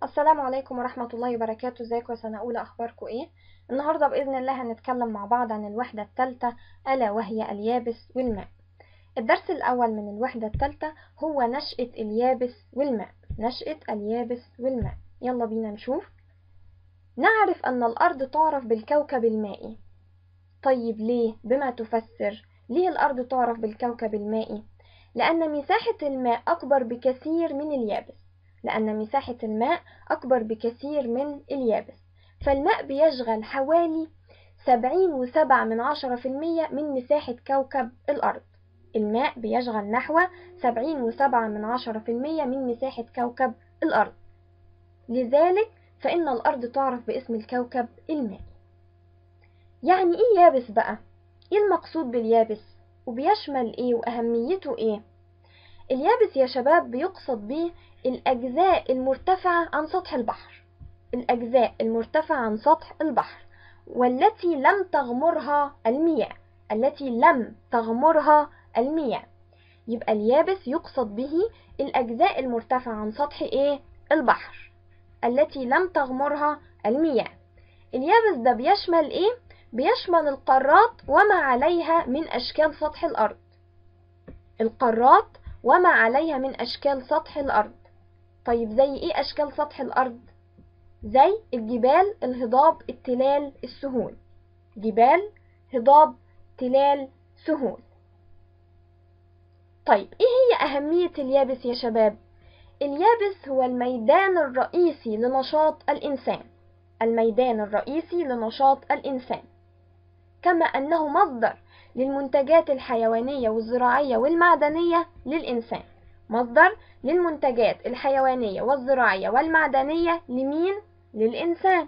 السلام عليكم ورحمة الله وبركاته ازيكم يا سنة أولى أخباركم ايه؟ النهاردة بإذن الله هنتكلم مع بعض عن الوحدة الثالثة ألا وهي اليابس والماء الدرس الأول من الوحدة الثالثة هو نشأة اليابس والماء نشأة اليابس والماء يلا بينا نشوف نعرف أن الأرض تعرف بالكوكب المائي طيب ليه؟ بما تفسر ليه الأرض تعرف بالكوكب المائي؟ لأن مساحة الماء أكبر بكثير من اليابس لأن مساحة الماء أكبر بكثير من اليابس فالماء بيشغل حوالي سبعين وسبعة من عشرة في المية من مساحة كوكب الأرض الماء بيشغل نحو سبعين وسبعة من عشرة في المية من مساحة كوكب الأرض لذلك فإن الأرض تعرف باسم الكوكب المائي يعني إيه يابس بقى؟ إيه المقصود باليابس؟ وبيشمل إيه وأهميته إيه؟ اليابس يا شباب بيقصد به الأجزاء المرتفعة عن سطح البحر الأجزاء المرتفعة عن سطح البحر والتي لم تغمرها المياه التي لم تغمرها المياه يبقى اليابس يقصد به الأجزاء المرتفعة عن سطح إيه؟ البحر التي لم تغمرها المياه اليابس ده بيشمل إيه؟ بيشمل القارات وما عليها من أشكال سطح الأرض القارات وما عليها من أشكال سطح الأرض طيب زي إيه أشكال سطح الأرض؟ زي الجبال الهضاب التلال السهول جبال هضاب تلال سهول طيب إيه هي أهمية اليابس يا شباب؟ اليابس هو الميدان الرئيسي لنشاط الإنسان الميدان الرئيسي لنشاط الإنسان كما أنه مصدر للمنتجات الحيوانية والزراعية والمعدنية للإنسان مصدر للمنتجات الحيوانية والزراعية والمعدنية لمين؟ للإنسان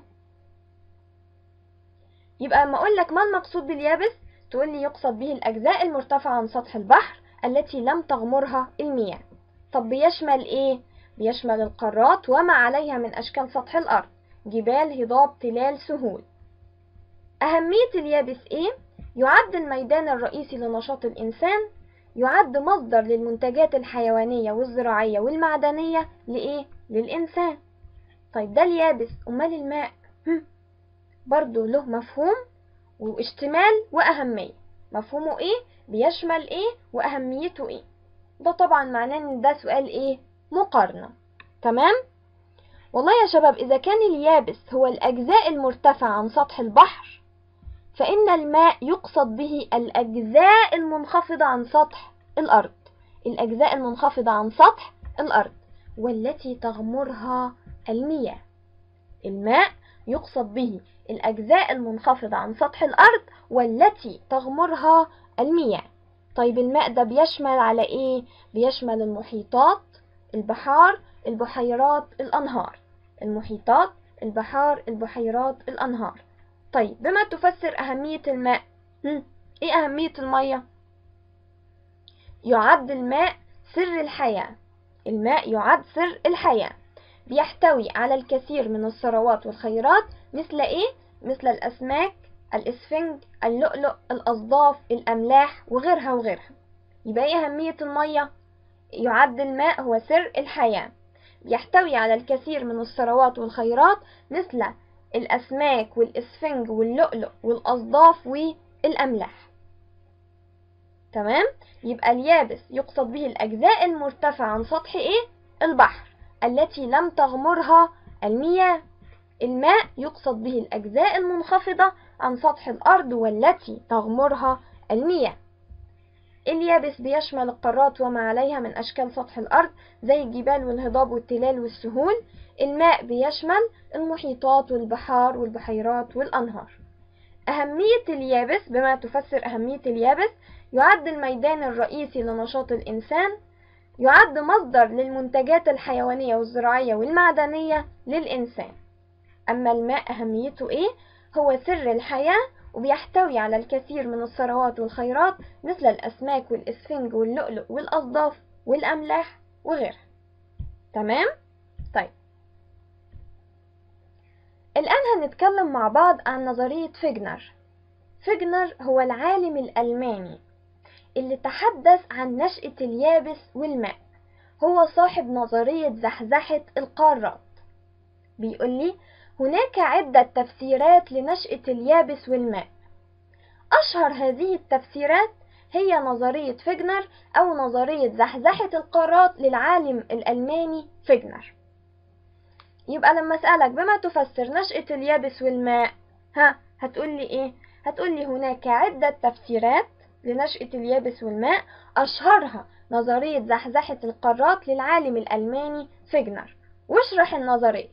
يبقى أما أقول لك ما المقصود باليابس تقول لي يقصد به الأجزاء المرتفعة عن سطح البحر التي لم تغمرها المياه طب بيشمل إيه؟ بيشمل القارات وما عليها من أشكال سطح الأرض جبال هضاب تلال سهول أهمية اليابس إيه؟ يعد الميدان الرئيسي لنشاط الإنسان يعد مصدر للمنتجات الحيوانية والزراعية والمعدنية لإيه؟ للإنسان طيب ده اليابس أمال الماء برضو له مفهوم واشتمال وأهمية مفهومه إيه؟ بيشمل إيه؟ وأهميته إيه؟ ده طبعا معناه إن ده سؤال إيه؟ مقارنة تمام؟ والله يا شباب إذا كان اليابس هو الأجزاء المرتفعة عن سطح البحر فإن الماء يقصد به الأجزاء المنخفضة عن سطح الأرض الأجزاء المنخفضة عن سطح الأرض والتي تغمرها المياه الماء يقصد به الأجزاء المنخفضة عن سطح الأرض والتي تغمرها المياه طيب الماء ده بيشمل على إيه؟ بيشمل المحيطات البحار البحيرات الأنهار المحيطات البحار البحيرات الأنهار طيب بما تفسر أهمية الماء هم. إيه أهمية المية؟ يعد الماء سر الحياة الماء يعد سر الحياة بيحتوي على الكثير من الثروات والخيرات مثل إيه؟ مثل الأسماك الإسفنج اللؤلؤ الأصداف الأملاح وغيرها وغيرها يبقى إيه أهمية المية؟ يعد الماء هو سر الحياة يحتوي على الكثير من الثروات والخيرات مثل الأسماك والإسفنج واللؤلؤ والأصداف والأملاح تمام يبقى اليابس يقصد به الأجزاء المرتفعة عن سطح إيه؟ البحر التي لم تغمرها المياه الماء يقصد به الأجزاء المنخفضة عن سطح الأرض والتي تغمرها المياه اليابس بيشمل القارات وما عليها من أشكال سطح الأرض زي الجبال والهضاب والتلال والسهول الماء بيشمل المحيطات والبحار والبحيرات والأنهار أهمية اليابس بما تفسر أهمية اليابس يعد الميدان الرئيسي لنشاط الإنسان يعد مصدر للمنتجات الحيوانية والزراعية والمعدنية للإنسان أما الماء أهميته إيه؟ هو سر الحياة وبيحتوي على الكثير من الثروات والخيرات مثل الأسماك والإسفنج واللؤلؤ والأصداف والأملاح وغيرها تمام؟ طيب الآن هنتكلم مع بعض عن نظرية فيجنر فيجنر هو العالم الألماني اللي تحدث عن نشأة اليابس والماء هو صاحب نظرية زحزحة القارات بيقول لي هناك عدة تفسيرات لنشأة اليابس والماء أشهر هذه التفسيرات هي نظرية فيجنر أو نظرية زحزحة القارات للعالم الألماني فيجنر يبقى لما أسألك بما تفسر نشأة اليابس والماء ها هتقول لي إيه؟ هتقول لي هناك عدة تفسيرات لنشأة اليابس والماء أشهرها نظرية زحزحة القارات للعالم الألماني فيجنر واشرح النظرية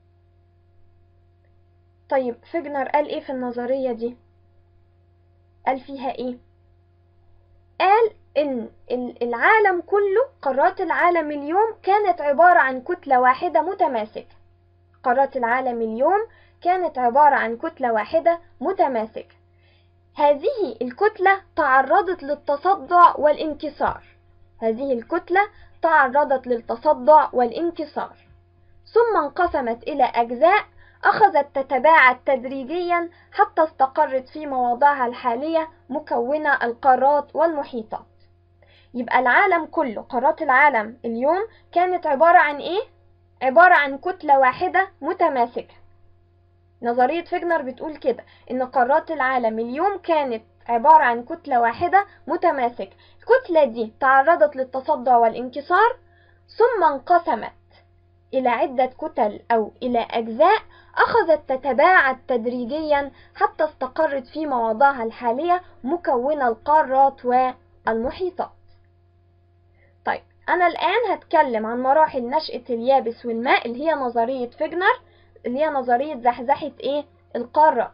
طيب فيجنر قال ايه في النظرية دي قال فيها ايه قال ان العالم كله قارات العالم اليوم كانت عبارة عن كتلة واحدة متماسكة قارات العالم اليوم كانت عبارة عن كتلة واحدة متماسكة هذه الكتلة تعرضت للتصدع والانكسار هذه الكتلة تعرضت للتصدع والانكسار ثم انقسمت إلى أجزاء أخذت تتباعد تدريجيا حتى استقرت في مواضعها الحالية مكونة القارات والمحيطات يبقى العالم كله قارات العالم اليوم كانت عبارة عن إيه؟ عبارة عن كتلة واحدة متماسكة نظرية فيجنر بتقول كده إن قارات العالم اليوم كانت عبارة عن كتلة واحدة متماسكة الكتلة دي تعرضت للتصدع والانكسار ثم انقسمت إلى عدة كتل أو إلى أجزاء أخذت تتباعد تدريجيا حتى استقرت في مواضعها الحالية مكونة القارات والمحيطات طيب أنا الآن هتكلم عن مراحل نشأة اليابس والماء اللي هي نظرية فيجنر اللي هي نظرية زحزحة إيه القارات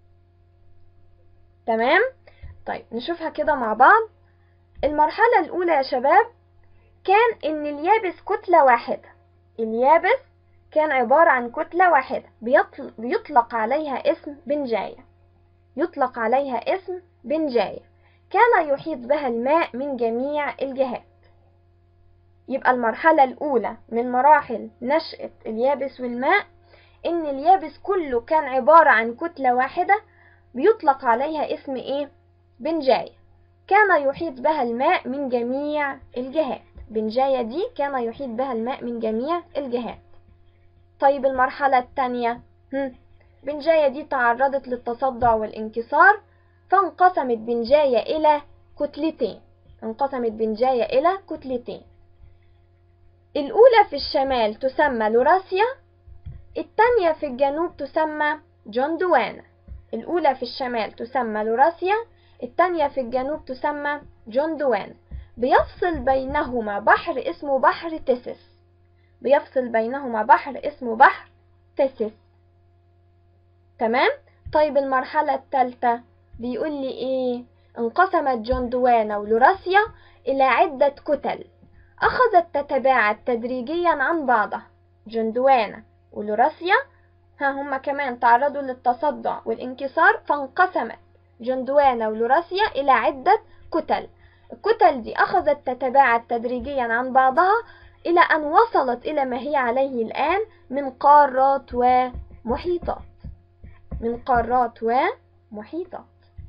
تمام طيب نشوفها كده مع بعض المرحلة الأولى يا شباب كان إن اليابس كتلة واحدة اليابس كان عبارة عن كتلة واحدة بيطلق عليها اسم بنجاية يطلق عليها اسم بنجاية كان يحيط بها الماء من جميع الجهات يبقى المرحلة الأولى من مراحل نشأة اليابس والماء إن اليابس كله كان عبارة عن كتلة واحدة بيطلق عليها اسم إيه؟ بنجاية كان يحيط بها الماء من جميع الجهات بنجاية دي كان يحيط بها الماء من جميع الجهات طيب المرحلة الثانية بنجاية دي تعرضت للتصدع والانكسار فانقسمت بنجاية إلى كتلتين انقسمت بنجاية إلى كتلتين الأولى في الشمال تسمى لوراسيا الثانية في الجنوب تسمى جوندوانا الأولى في الشمال تسمى لوراسيا الثانية في الجنوب تسمى جوندوانا بيفصل بينهما بحر اسمه بحر تيسس بيفصل بينهما بحر اسمه بحر تيسس تمام طيب المرحلة الثالثة بيقول لي ايه انقسمت جوندوانا ولوراسيا إلى عدة كتل أخذت تتباعد تدريجيا عن بعضها جوندوانا ولوراسيا ها هما كمان تعرضوا للتصدع والانكسار فانقسمت جوندوانا ولوراسيا إلى عدة كتل الكتل دي أخذت تتباعد تدريجيا عن بعضها إلى أن وصلت إلى ما هي عليه الآن من قارات ومحيطات من قارات ومحيطات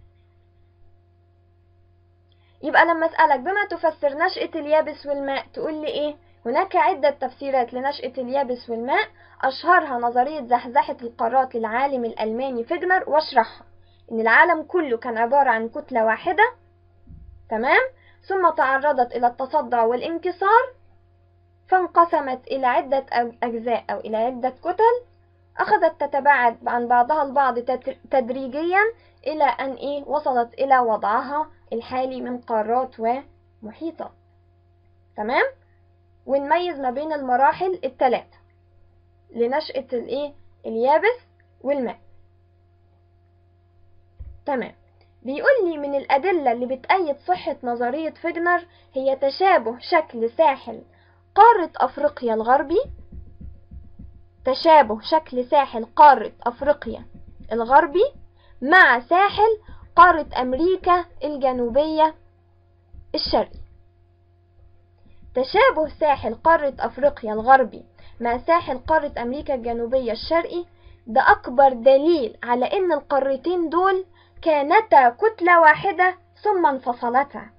يبقى لما أسألك بما تفسر نشأة اليابس والماء تقول لي إيه؟ هناك عدة تفسيرات لنشأة اليابس والماء أشهرها نظرية زحزحة القارات للعالم الألماني فيجنر واشرحها إن العالم كله كان عبارة عن كتلة واحدة تمام ثم تعرضت إلى التصدع والانكسار فانقسمت إلى عدة أجزاء أو إلى عدة كتل أخذت تتباعد عن بعضها البعض تدريجيا إلى أن إيه وصلت إلى وضعها الحالي من قارات ومحيطات تمام ونميز ما بين المراحل الثلاثة لنشأة الإيه اليابس والماء تمام بيقول لي من الأدلة اللي بتأيد صحة نظرية فيجنر هي تشابه شكل ساحل قارة أفريقيا الغربي تشابه شكل ساحل قارة أفريقيا الغربي مع ساحل قارة أمريكا الجنوبية الشرقي تشابه ساحل قارة أفريقيا الغربي مع ساحل قارة أمريكا الجنوبية الشرقي ده أكبر دليل على إن القارتين دول كانتا كتلة واحدة ثم انفصلتا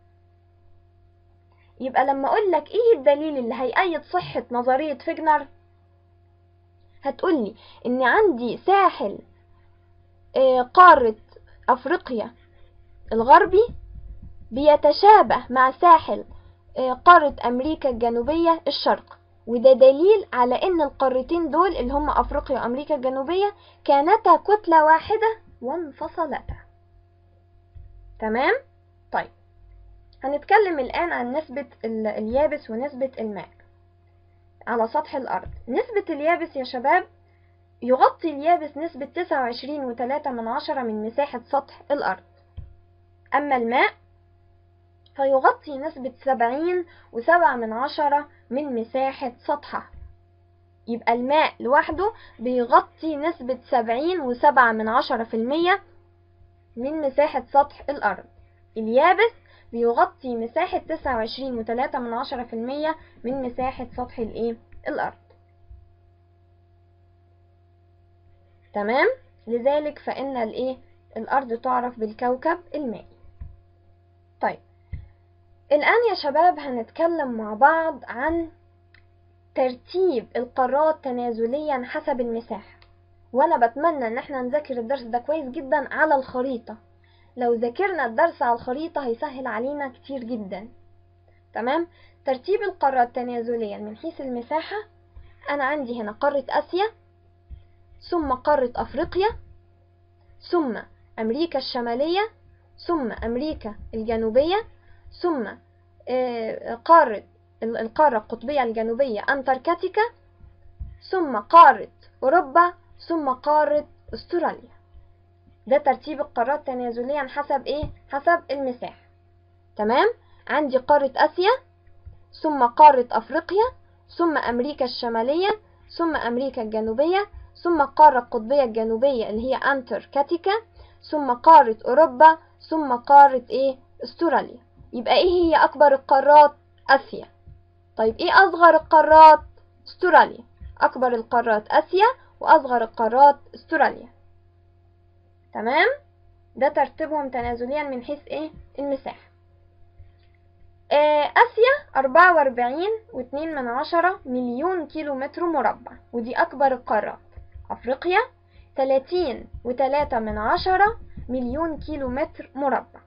يبقى لما أقول لك إيه الدليل اللي هيأيد صحة نظرية فيجنر هتقولي ان عندي ساحل آه، قارة افريقيا الغربي بيتشابه مع ساحل آه، قارة امريكا الجنوبية الشرق وده دليل على ان القارتين دول اللي هم افريقيا وامريكا الجنوبية كانتا كتلة واحدة وانفصلتا تمام طيب هنتكلم الآن عن نسبة ال- اليابس ونسبة الماء على سطح الأرض نسبة اليابس يا شباب يغطي اليابس نسبة تسعة وعشرين وتلاتة من عشرة من مساحة سطح الأرض أما الماء فيغطي نسبة سبعين وسبعة من عشرة من مساحة سطحها يبقى الماء لوحده بيغطي نسبة سبعين وسبعة من عشرة في المية من مساحة سطح الأرض اليابس بيغطي مساحة تسعة وعشرين وتلاتة من عشرة في المية من مساحة سطح الإيه؟ الأرض تمام لذلك فإن الإيه؟ الأرض تعرف بالكوكب المائي طيب الآن يا شباب هنتكلم مع بعض عن ترتيب القارات تنازليا حسب المساحة وأنا بتمنى إن احنا نذاكر الدرس ده كويس جدا على الخريطة لو ذاكرنا الدرس على الخريطة هيسهل علينا كتير جدا تمام ترتيب القارات تنازليا من حيث المساحة أنا عندي هنا قارة آسيا ثم قارة أفريقيا ثم أمريكا الشمالية ثم أمريكا الجنوبية ثم آه، قارة القارة القطبية الجنوبية أنتاركتيكا ثم قارة أوروبا ثم قارة أستراليا ده ترتيب القارات تنازليا حسب ايه حسب المساحة تمام عندي قارة آسيا ثم قارة أفريقيا ثم أمريكا الشمالية ثم أمريكا الجنوبية ثم القارة القطبية الجنوبية اللي هي أنتاركتيكا ثم قارة أوروبا ثم قارة ايه أستراليا يبقى ايه هي أكبر القارات آسيا طيب ايه أصغر القارات أستراليا أكبر القارات آسيا وأصغر القارات أستراليا تمام ده ترتيبهم تنازليا من حيث ايه المساحة آه، آسيا أربعة وأربعين واتنين من عشرة مليون كيلو متر مربع ودي أكبر القارات أفريقيا تلاتين وتلاتة من عشرة مليون كيلو متر مربع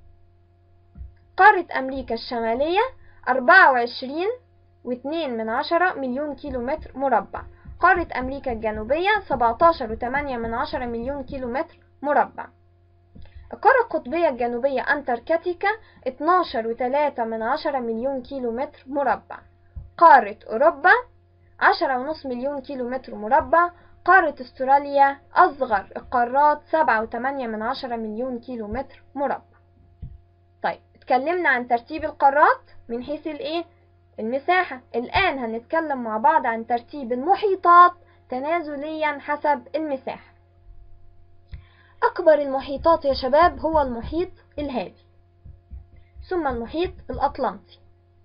قارة أمريكا الشمالية أربعة وعشرين واتنين من عشرة مليون كيلو متر مربع قارة أمريكا الجنوبية سبعتاشر وتمانية من عشرة مليون كيلو متر مربع القارة القطبية الجنوبية أنتاركتيكا اتناشر وتلاتة من عشرة مليون كيلو متر مربع قارة أوروبا عشرة ونص مليون كيلو متر مربع قارة استراليا أصغر القارات سبعة وتمانية من عشرة مليون كيلو متر مربع طيب اتكلمنا عن ترتيب القارات من حيث الايه المساحة الآن هنتكلم مع بعض عن ترتيب المحيطات تنازليا حسب المساحة أكبر المحيطات يا شباب هو المحيط الهادي ثم المحيط الأطلنطي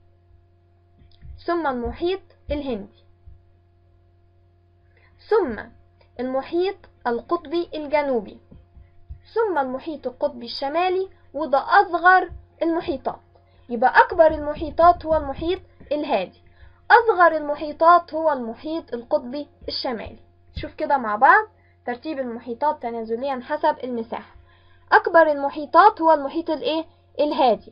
ثم المحيط الهندي ثم المحيط القطبي الجنوبي ثم المحيط القطبي الشمالي وده أصغر المحيطات يبقى أكبر المحيطات هو المحيط الهادي أصغر المحيطات هو المحيط القطبي الشمالي شوف كده مع بعض ترتيب المحيطات تنازليا حسب المساحة أكبر المحيطات هو المحيط الإيه؟ الهادي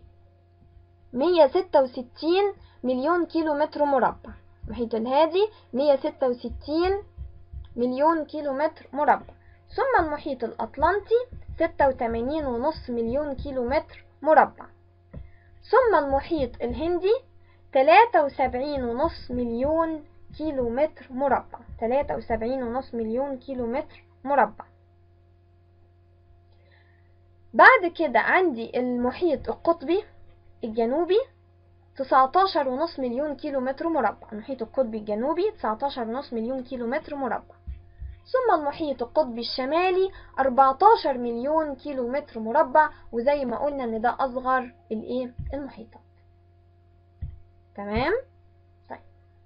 166 مليون كيلو متر مربع المحيط الهادي 166 مليون كيلو متر مربع ثم المحيط الأطلنطي 86.5 مليون كيلو متر مربع ثم المحيط الهندي 73.5 مليون كيلو متر مربع 73.5 مليون كيلو متر مربع بعد كده عندي المحيط القطبي الجنوبي 19.5 مليون كيلو متر مربع المحيط القطبي الجنوبي 19.5 مليون كيلو متر مربع ثم المحيط القطبي الشمالي 14 مليون كيلو متر مربع وزي ما قلنا ان ده اصغر الايه المحيطات تمام طيب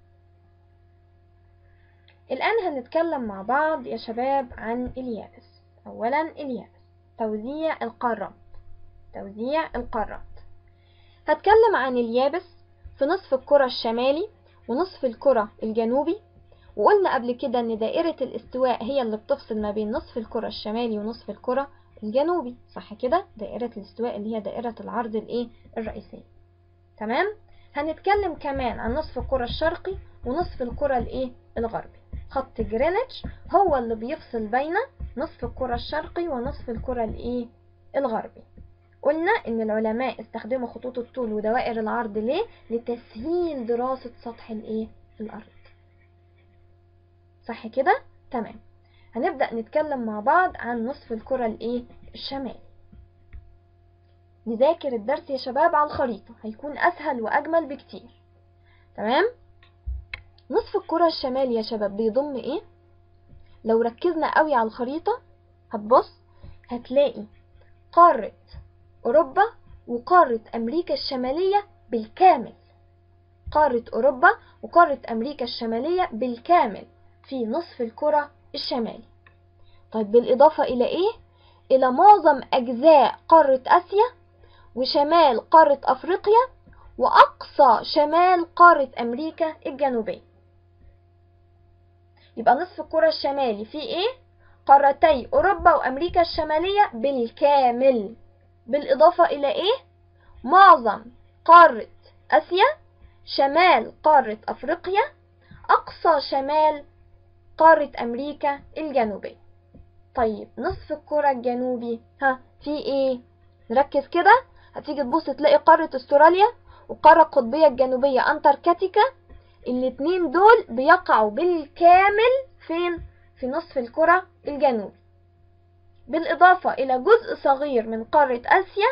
الان هنتكلم مع بعض يا شباب عن اليابس اولا اليابس توزيع القارات توزيع القارات هتكلم عن اليابس في نصف الكرة الشمالي ونصف الكرة الجنوبي وقلنا قبل كده ان دائرة الاستواء هي اللي بتفصل ما بين نصف الكرة الشمالي ونصف الكرة الجنوبي صح كده دائرة الاستواء اللي هي دائرة العرض الايه الرئيسية تمام هنتكلم كمان عن نصف الكرة الشرقي ونصف الكرة الايه الغربي خط جرينتش هو اللي بيفصل بين نصف الكرة الشرقي ونصف الكرة الايه الغربي قلنا ان العلماء استخدموا خطوط الطول ودوائر العرض ليه لتسهيل دراسة سطح الايه الارض صح كده تمام هنبدأ نتكلم مع بعض عن نصف الكرة الايه الشمالي نذاكر الدرس يا شباب على الخريطة هيكون اسهل واجمل بكتير تمام نصف الكرة الشمالي يا شباب بيضم ايه لو ركزنا قوي على الخريطة هتبص هتلاقي قارة أوروبا وقارة أمريكا الشمالية بالكامل قارة أوروبا وقارة أمريكا الشمالية بالكامل في نصف الكرة الشمالي طيب بالإضافة إلى إيه؟ إلى معظم أجزاء قارة آسيا وشمال قارة أفريقيا وأقصى شمال قارة أمريكا الجنوبية يبقى نصف الكرة الشمالي فيه إيه؟ قارتي أوروبا وأمريكا الشمالية بالكامل بالإضافة إلى إيه؟ معظم قارة آسيا شمال قارة أفريقيا أقصى شمال قارة أمريكا الجنوبية طيب نصف الكرة الجنوبي ها في إيه؟ نركز كده هتيجي تبص تلاقي قارة استراليا والقارة القطبية الجنوبية أنتاركتيكا الاتنين دول بيقعوا بالكامل فين؟ في نصف الكرة الجنوبي بالإضافة إلى جزء صغير من قارة آسيا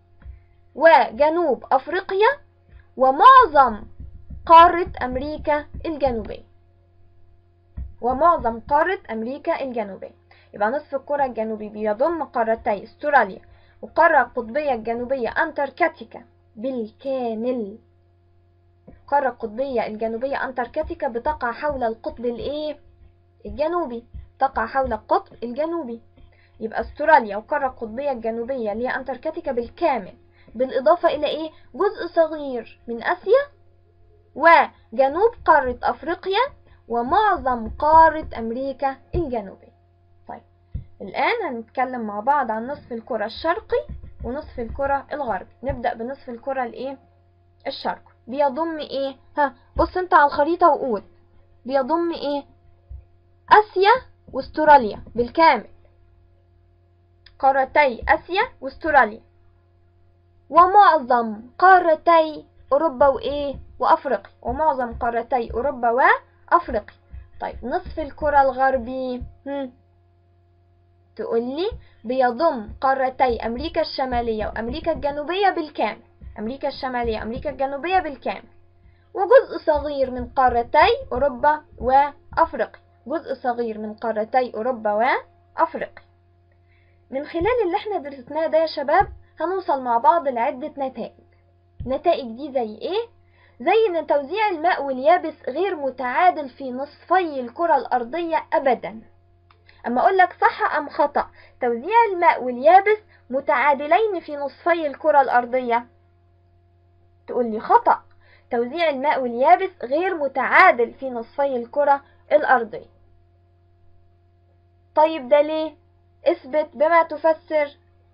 وجنوب أفريقيا ومعظم قارة أمريكا الجنوبية ومعظم قارة أمريكا الجنوبية يبقى نصف الكرة الجنوبي بيضم قارتي استراليا والقارة القطبية الجنوبية أنتاركتيكا بالكامل القارة القطبية الجنوبية أنتاركتيكا بتقع حول القطب الإيه؟ الجنوبي تقع حول القطب الجنوبي يبقى استراليا والقارة القطبية الجنوبية اللي هي أنتاركتيكا بالكامل بالإضافة إلى إيه؟ جزء صغير من آسيا وجنوب قارة أفريقيا ومعظم قارة أمريكا الجنوبية طيب الآن هنتكلم مع بعض عن نصف الكرة الشرقي ونصف الكرة الغربي نبدأ بنصف الكرة الإيه؟ الشرقي بيضم إيه؟ ها بص أنت على الخريطة وقول بيضم إيه؟ آسيا واستراليا بالكامل قارتي آسيا واستراليا ومعظم قارتي أوروبا وإيه وأفريقيا ومعظم قارتي أوروبا وأفريقيا طيب نصف الكرة الغربي هم. تقولي بيضم قارتي أمريكا الشمالية وأمريكا الجنوبية بالكامل أمريكا الشمالية وأمريكا الجنوبية بالكامل وجزء صغير من قارتي أوروبا وأفريقيا جزء صغير من قارتي أوروبا وأفريقيا من خلال اللي احنا درسناه ده يا شباب هنوصل مع بعض لعدة نتائج نتائج دي زي ايه؟ زي ان توزيع الماء واليابس غير متعادل في نصفي الكرة الأرضية أبدا أما أقول لك صح أم خطأ توزيع الماء واليابس متعادلين في نصفي الكرة الأرضية تقول لي خطأ توزيع الماء واليابس غير متعادل في نصفي الكرة الأرضية طيب ده ليه؟ اثبت بما تفسر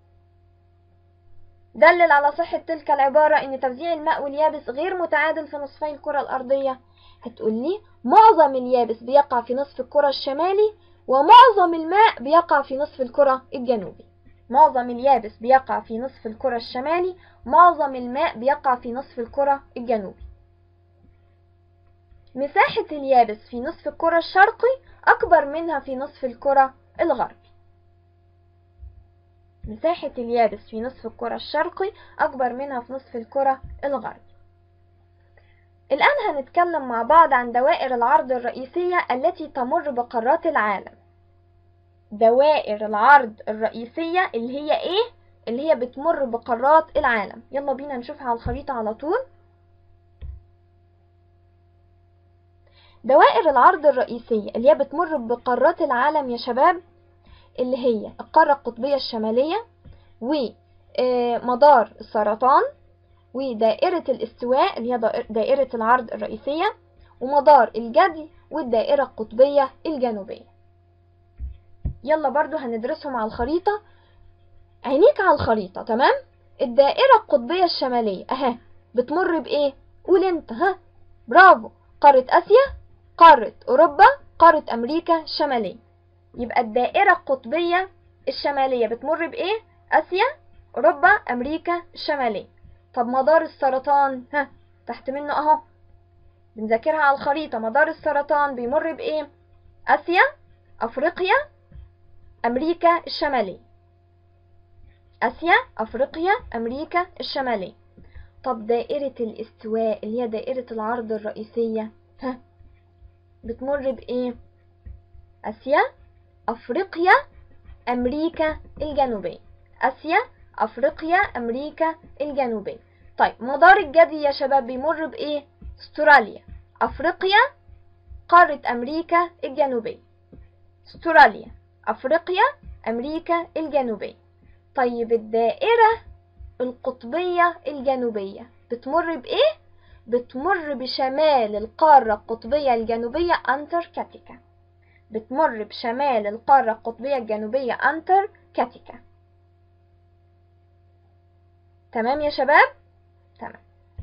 دلل على صحة تلك العبارة إن توزيع الماء واليابس غير متعادل في نصفي الكرة الأرضية هتقولي معظم اليابس بيقع في نصف الكرة الشمالي ومعظم الماء بيقع في نصف الكرة الجنوبي معظم اليابس بيقع في نصف الكرة الشمالي معظم الماء بيقع في نصف الكرة الجنوبي مساحة اليابس في نصف الكرة الشرقي أكبر منها في نصف الكرة الغربي مساحة اليابس في نصف الكرة الشرقي أكبر منها في نصف الكرة الغربي الآن هنتكلم مع بعض عن دوائر العرض الرئيسية التي تمر بقارات العالم دوائر العرض الرئيسية اللي هي إيه؟ اللي هي بتمر بقارات العالم يلا بينا نشوفها على الخريطة على طول دوائر العرض الرئيسية اللي هي بتمر بقارات العالم يا شباب اللي هي القارة القطبية الشمالية ومدار السرطان ودائرة الاستواء اللي هي دائرة العرض الرئيسية ومدار الجدي والدائرة القطبية الجنوبية يلا برضو هندرسهم على الخريطة عينيك على الخريطة تمام الدائرة القطبية الشمالية اهي بتمر بايه قول انت ها برافو قارة اسيا قارة اوروبا قارة امريكا الشمالية يبقى الدائرة القطبية الشمالية بتمر بايه اسيا اوروبا امريكا الشمالية طب مدار السرطان ها تحت منه اهو بنذاكرها على الخريطة مدار السرطان بيمر بايه اسيا افريقيا امريكا الشمالية اسيا افريقيا امريكا الشمالية طب دائرة الاستواء اللي هي دائرة العرض الرئيسية ها بتمر بايه اسيا افريقيا امريكا الجنوبية اسيا افريقيا امريكا الجنوبية طيب مدار الجدي يا شباب بيمر بايه استراليا افريقيا قارة امريكا الجنوبية استراليا افريقيا امريكا الجنوبية طيب الدائرة القطبية الجنوبية بتمر بايه بتمر بشمال القارة القطبية الجنوبية أنتاركتيكا بتمر بشمال القارة القطبية الجنوبية أنتاركتيكا تمام يا شباب تمام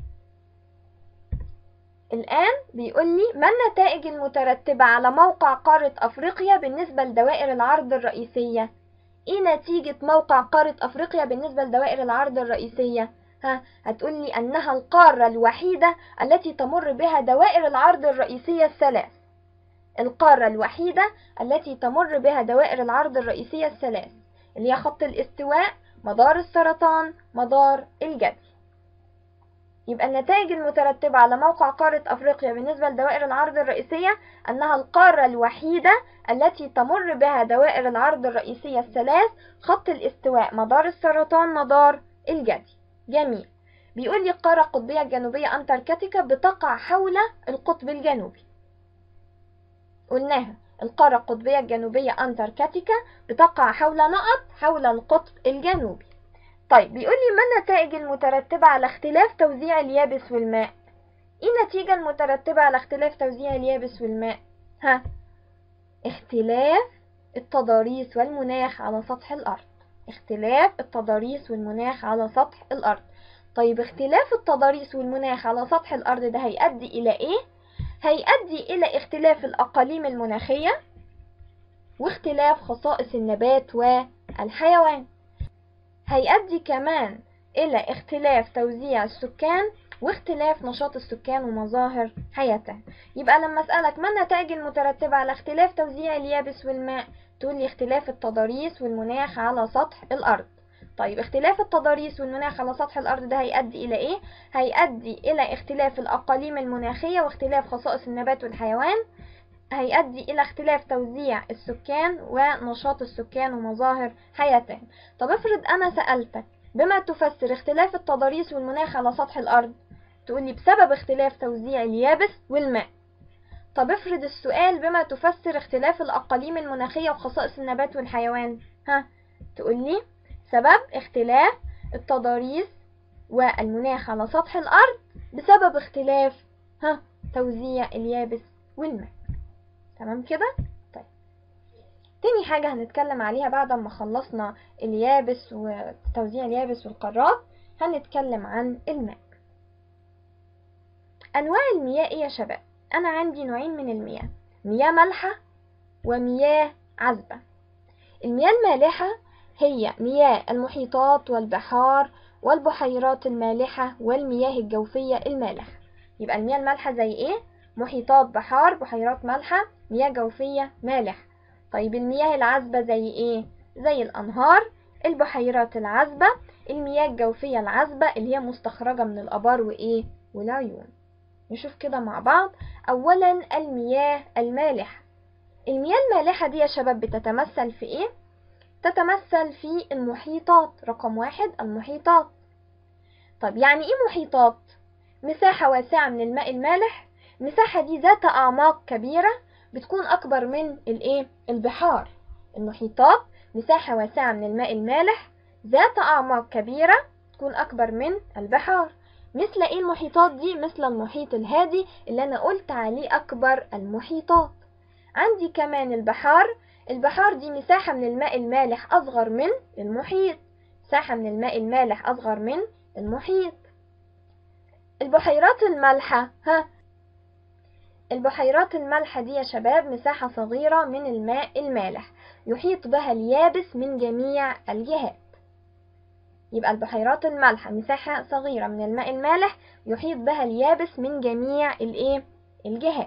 الآن بيقول لي ما النتائج المترتبة على موقع قارة أفريقيا بالنسبة لدوائر العرض الرئيسية ايه نتيجة موقع قارة أفريقيا بالنسبة لدوائر العرض الرئيسية ها هتقول لي أنها القارة الوحيدة التي تمر بها دوائر العرض الرئيسية الثلاث القارة الوحيدة التي تمر بها دوائر العرض الرئيسية الثلاث اللي هي خط الاستواء مدار السرطان مدار الجدي يبقى النتائج المترتبة على موقع قارة أفريقيا بالنسبة لدوائر العرض الرئيسية أنها القارة الوحيدة التي تمر بها دوائر العرض الرئيسية الثلاث خط الاستواء مدار السرطان مدار الجدي جميل بيقول لي القارة القطبية الجنوبية أنتاركتيكا بتقع حول القطب الجنوبي قلناها القارة القطبية الجنوبية أنتاركتيكا بتقع حول نقط حول القطب الجنوبي طيب بيقول لي ما النتائج المترتبة على اختلاف توزيع اليابس والماء ايه النتيجة المترتبة على اختلاف توزيع اليابس والماء ها اختلاف التضاريس والمناخ على سطح الأرض اختلاف التضاريس والمناخ على سطح الأرض طيب اختلاف التضاريس والمناخ على سطح الأرض ده هيؤدي إلى إيه؟ هيؤدي إلى اختلاف الأقاليم المناخية واختلاف خصائص النبات والحيوان هيؤدي كمان إلى اختلاف توزيع السكان واختلاف نشاط السكان ومظاهر حياتهم يبقى لما أسألك ما النتائج المترتبة على اختلاف توزيع اليابس والماء تقول لي اختلاف التضاريس والمناخ على سطح الأرض طيب اختلاف التضاريس والمناخ على سطح الأرض ده هيؤدي إلى إيه؟ هيؤدي إلى اختلاف الأقاليم المناخية واختلاف خصائص النبات والحيوان هيؤدي إلى اختلاف توزيع السكان ونشاط السكان ومظاهر حياتهم طب افرض أنا سألتك بما تفسر اختلاف التضاريس والمناخ على سطح الأرض تقولي بسبب اختلاف توزيع اليابس والماء طب افرض السؤال بما تفسر اختلاف الأقاليم المناخية وخصائص النبات والحيوان ها تقولي سبب اختلاف التضاريس والمناخ على سطح الأرض بسبب اختلاف ها توزيع اليابس والماء تمام كده طيب تاني حاجة هنتكلم عليها بعد ما خلصنا اليابس وتوزيع اليابس والقارات هنتكلم عن الماء أنواع المياه إيه يا شباب أنا عندي نوعين من المياه مياه مالحة ومياه عذبة المياه المالحة هي مياه المحيطات والبحار والبحيرات المالحة والمياه الجوفية المالحة يبقى المياه المالحة زي ايه؟ محيطات بحار بحيرات مالحة مياه جوفية مالحة طيب المياه العذبة زي ايه؟ زي الأنهار البحيرات العذبة المياه الجوفية العذبة اللي هي مستخرجة من الآبار وإيه؟ والعيون نشوف كده مع بعض أولا المياه المالحة المياه المالحة دي يا شباب بتتمثل في إيه؟ تتمثل في المحيطات رقم واحد المحيطات طب يعني إيه محيطات؟ مساحة واسعة من الماء المالح المساحة دي ذات أعماق كبيرة بتكون أكبر من الإيه؟ البحار المحيطات مساحة واسعة من الماء المالح ذات أعماق كبيرة تكون أكبر من البحار مثل ايه المحيطات دي مثل المحيط الهادي اللي انا قلت عليه اكبر المحيطات عندي كمان البحار البحار دي مساحة من الماء المالح اصغر من المحيط مساحة من الماء المالح اصغر من المحيط البحيرات المالحة ها البحيرات المالحة دي يا شباب مساحة صغيرة من الماء المالح يحيط بها اليابس من جميع الجهات يبقى البحيرات المالحة مساحة صغيرة من الماء المالح يحيط بها اليابس من جميع الايه الجهات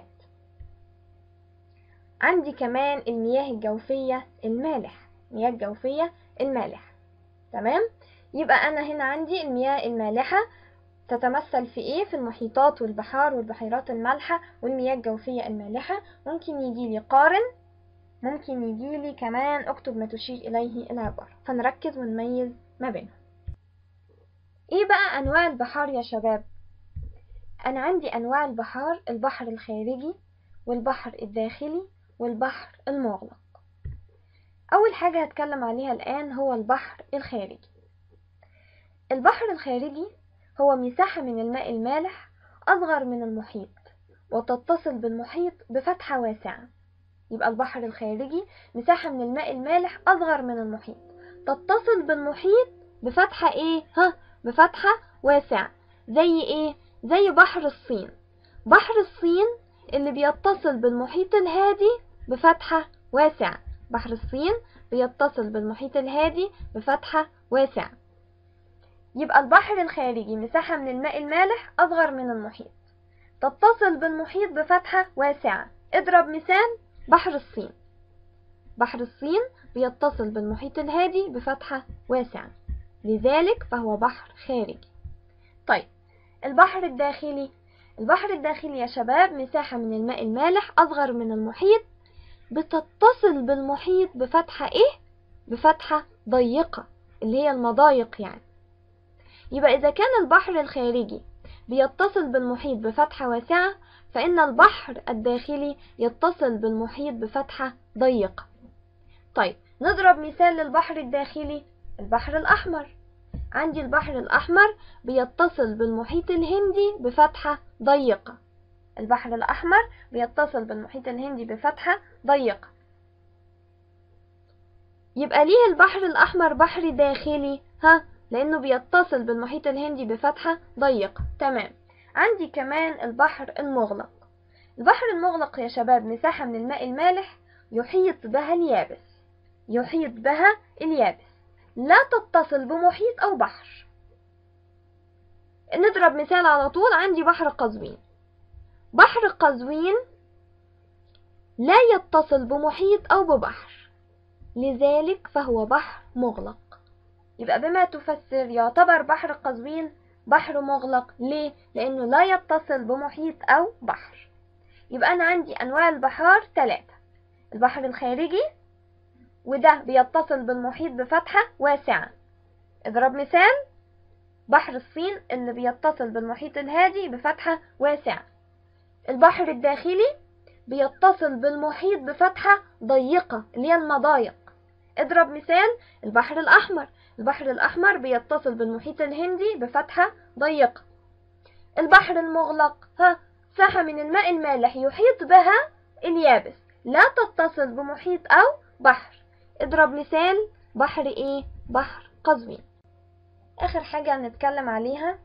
عندي كمان المياه الجوفية المالح مياه الجوفية المالح تمام يبقى انا هنا عندي المياه المالحة تتمثل في ايه في المحيطات والبحار والبحيرات المالحة والمياه الجوفية المالحة ممكن يجي لي قارن ممكن يجي لي كمان اكتب ما تشير اليه العبارة فنركز ونميز ما بينهم ايه بقى انواع البحار يا شباب انا عندي انواع البحار البحر الخارجي والبحر الداخلي والبحر المغلق اول حاجة هتكلم عليها الان هو البحر الخارجي البحر الخارجي هو مساحة من الماء المالح أصغر من المحيط وتتصل بالمحيط بفتحة واسعة يبقى البحر الخارجي مساحة من الماء المالح أصغر من المحيط تتصل بالمحيط بفتحة إيه؟ ها بفتحة واسعة زي إيه؟ زي بحر الصين بحر الصين اللي بيتصل بالمحيط الهادي بفتحة واسعة بحر الصين بيتصل بالمحيط الهادي بفتحة واسعة يبقى البحر الخارجي مساحة من الماء المالح أصغر من المحيط تتصل بالمحيط بفتحة واسعة اضرب مثال بحر الصين بحر الصين بيتصل بالمحيط الهادي بفتحة واسعة لذلك فهو بحر خارجي طيب البحر الداخلي البحر الداخلي يا شباب مساحة من الماء المالح أصغر من المحيط بتتصل بالمحيط بفتحة إيه؟ بفتحة ضيقة اللي هي المضايق يعني يبقى إذا كان البحر الخارجي بيتصل بالمحيط بفتحة واسعة فإن البحر الداخلي يتصل بالمحيط بفتحة ضيقة طيب نضرب مثال للبحر الداخلي البحر الأحمر عندي البحر الأحمر بيتصل بالمحيط الهندي بفتحة ضيقة البحر الأحمر بيتصل بالمحيط الهندي بفتحة ضيقة يبقى ليه البحر الأحمر بحر داخلي ها لأنه بيتصل بالمحيط الهندي بفتحة ضيقة تمام عندي كمان البحر المغلق البحر المغلق يا شباب مساحة من الماء المالح يحيط بها اليابس يحيط بها اليابس لا تتصل بمحيط أو بحر نضرب مثال على طول عندي بحر قزوين بحر قزوين لا يتصل بمحيط أو ببحر لذلك فهو بحر مغلق يبقى بما تفسر يعتبر بحر قزوين بحر مغلق ليه؟ لأنه لا يتصل بمحيط أو بحر يبقى أنا عندي أنواع البحار ثلاثة البحر الخارجي وده بيتصل بالمحيط بفتحة واسعة اضرب مثال بحر الصين اللي بيتصل بالمحيط الهادي بفتحة واسعة البحر الداخلي بيتصل بالمحيط بفتحة ضيقة اللي هي المضايق اضرب مثال البحر الأحمر البحر الأحمر بيتصل بالمحيط الهندي بفتحة ضيقة البحر المغلق ها ساحة من الماء المالح يحيط بها اليابس لا تتصل بمحيط أو بحر اضرب مثال بحر ايه بحر قزوين آخر حاجة نتكلم عليها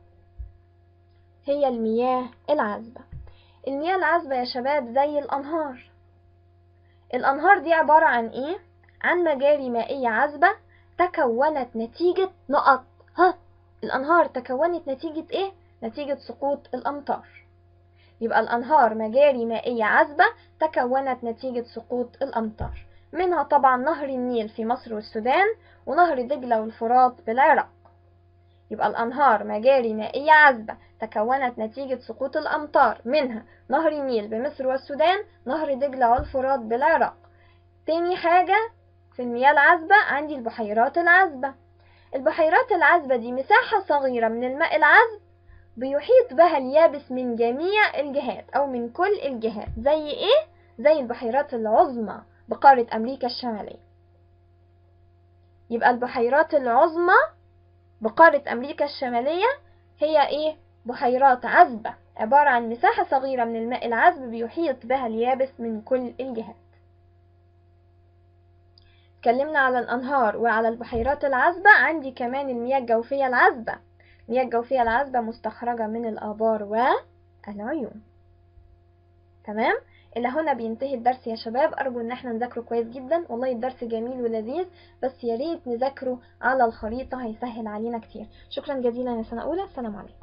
هي المياه العذبة المياه العذبة يا شباب زي الأنهار الأنهار دي عبارة عن ايه عن مجاري مائية عذبة تكونت نتيجة نقط ها الأنهار تكونت نتيجة إيه؟ نتيجة سقوط الأمطار يبقى الأنهار مجاري مائية عذبة تكونت نتيجة سقوط الأمطار منها طبعا نهر النيل في مصر والسودان ونهر دجلة والفرات بالعراق يبقى الأنهار مجاري مائية عذبة تكونت نتيجة سقوط الأمطار منها نهر النيل بمصر والسودان نهر دجلة والفرات بالعراق تاني حاجة في المياه العذبة عندي البحيرات العذبة البحيرات العذبة دي مساحة صغيرة من الماء العذب بيحيط بها اليابس من جميع الجهات أو من كل الجهات زي إيه؟ زي البحيرات العظمى بقارة أمريكا الشمالية يبقى البحيرات العظمى بقارة أمريكا الشمالية هي إيه؟ بحيرات عذبة عبارة عن مساحة صغيرة من الماء العذب بيحيط بها اليابس من كل الجهات اتكلمنا على الأنهار وعلى البحيرات العذبة عندي كمان المياه الجوفية العذبة المياه الجوفية العذبة مستخرجة من الآبار والعيون تمام إلى هنا بينتهي الدرس يا شباب أرجو إن احنا نذاكره كويس جدا والله الدرس جميل ولذيذ بس يا ريت نذاكره على الخريطة هيسهل علينا كتير شكرا جزيلا يا سنة أولى السلام عليكم